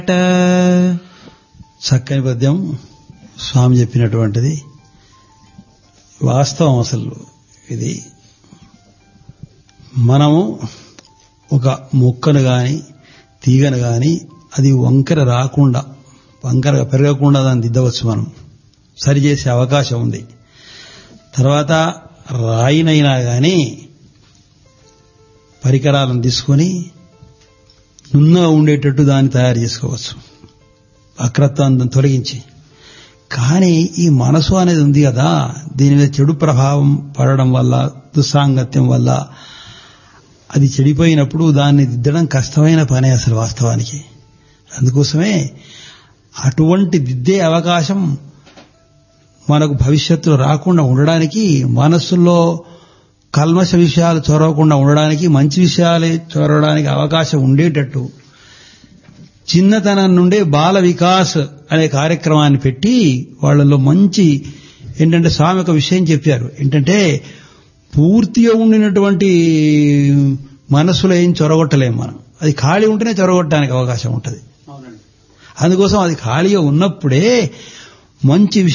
చక్కని పద్యం స్వామి చెప్పినటువంటిది వాస్తవం అసలు ఇది మనము ఒక మొక్కను గాని తీగను గాని అది వంకర రాకుండా వంకరగా పెరగకుండా దాన్ని దిద్దవచ్చు మనం సరిచేసే అవకాశం ఉంది తర్వాత రాయినైనా గాని పరికరాలను తీసుకొని నున్నగా ఉండేటట్టు దాన్ని తయారు చేసుకోవచ్చు అక్రత్వాన్ని తొలగించి కానీ ఈ మనసు అనేది ఉంది కదా దీని మీద చెడు ప్రభావం పడడం వల్ల దుస్సాంగత్యం వల్ల అది చెడిపోయినప్పుడు దాన్ని దిద్దడం కష్టమైన పనే అసలు వాస్తవానికి అందుకోసమే అటువంటి దిద్దే అవకాశం మనకు భవిష్యత్తులో రాకుండా ఉండడానికి మనస్సులో కల్మష విషయాలు చొరవకుండా ఉండడానికి మంచి విషయాలే చొరవడానికి అవకాశం ఉండేటట్టు చిన్నతనం నుండే బాల వికాస్ అనే కార్యక్రమాన్ని పెట్టి వాళ్ళలో మంచి ఏంటంటే స్వామి ఒక విషయం చెప్పారు ఏంటంటే పూర్తిగా ఉండినటువంటి మనసులో ఏం చొరగొట్టలేం మనం అది ఖాళీ ఉంటేనే చొరగొట్టడానికి అవకాశం ఉంటుంది అందుకోసం అది ఖాళీగా ఉన్నప్పుడే మంచి